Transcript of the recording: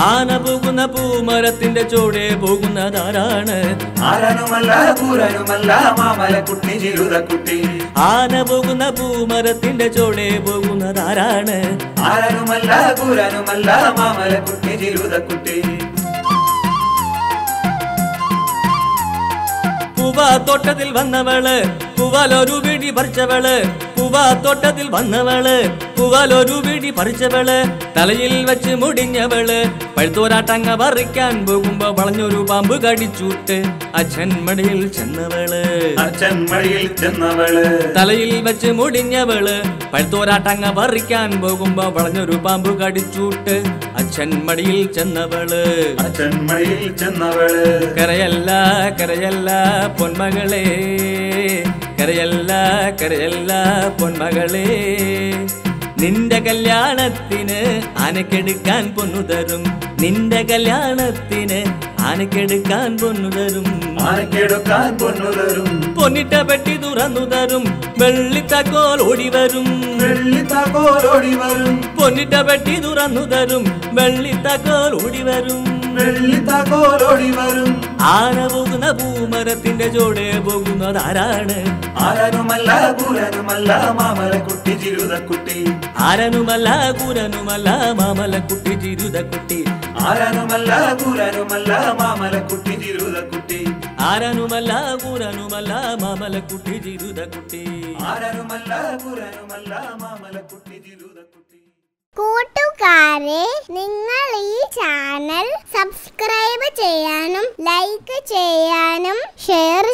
ആന പോകുന്ന പൂമരത്തിന്റെ ചോടെ പോകുന്നതാരാണ് ആരനുമല്ല കൂരനുമല്ല മാമലക്കുട്ടി ചിരുതക്കുട്ടി ആന പോകുന്ന പൂമരത്തിന്റെ ചോടെ പോകുന്നതാരാണ് ആരനുമല്ല കൂരനുമല്ല മാമലക്കുട്ടി ചിരുതക്കുട്ടി പൂവാ തോട്ടത്തിൽ വന്നവള് പൂവാലൊരു പിടി പറിച്ചവള് പൂവാ തോട്ടത്തിൽ വന്നവള് പൂവാലൊരു പിടി പറിച്ചവള് തലയിൽ വെച്ച് മുടിഞ്ഞവള് പഴുത്തോരാട്ടങ്ങ പറിക്കാൻ പോകുമ്പോ വളഞ്ഞൊരു പാമ്പ് കടിച്ചൂട്ട് അച്ഛൻ മടിയിൽ ചെന്നവള് അച്ഛൻ വഴിയിൽ ചെന്നവള് തലയിൽ വെച്ച് മുടിഞ്ഞവള് പഴുത്തോരാട്ടങ്ങ പറിക്കാൻ പോകുമ്പോ വളഞ്ഞൊരു പാമ്പ് കടിച്ചൂട്ട് അച്ഛൻ മടിയിൽ ചെന്നവള് അച്ഛൻ വഴിയിൽ ചെന്നവള് കരയല്ല കരയല്ല പൊന്മകളെ കരയല്ല കരയല്ല പൊന്മകളെ നിന്റെ കല്യാണത്തിന് ആനക്കെടുക്കാൻ പൊന്നു തരും നിന്റെ കല്യാണത്തിന് ആനക്കെടുക്കാൻ പൊന്നു തരും ആനക്കെടുക്കാൻ പൊന്നുതരും പൊന്നിട്ട പെട്ടി തുറന്നു തരും വെള്ളിത്തക്കോൽ ഓടി വരും വെള്ളിത്താക്കോലോടി വരും പൊന്നിട്ട പെട്ടി തുറന്നു തരും വെള്ളിത്തക്കോൽ ഓടി വരും വെള്ളിത്താക്കോലോടി വരും ആന പോകുന്ന പൂമരത്തിന്റെ ചോടെ പോകുന്നതാരാണ് ആരനുമല്ല കൂരനുമല്ല മാമലക്കുട്ടി ചിരുതക്കുട്ടി ആരനുമല്ല കൂരനുമല്ല മാമലക്കുട്ടി ചിരുതക്കുട്ടി ആരനുമല്ല കൂരനുമല്ല മാമലക്കുട്ടി ചിരുതക്കുട്ടി ആരനുമല്ല കൂരനുമല്ല മാമലക്കുട്ടി ചിരുതക്കുട്ടി ആരനുമല്ല കൂരനുമല്ല മാമലക്കുട്ടി ചിരുതക്കുട്ടി കൂട്ടുകാരെ നിങ്ങൾ ഈ ചാനൽ സബ്സ്ക്രൈബ് ചെയ്യാനും ലൈക്ക് ചെയ്യാനും ഷെയർ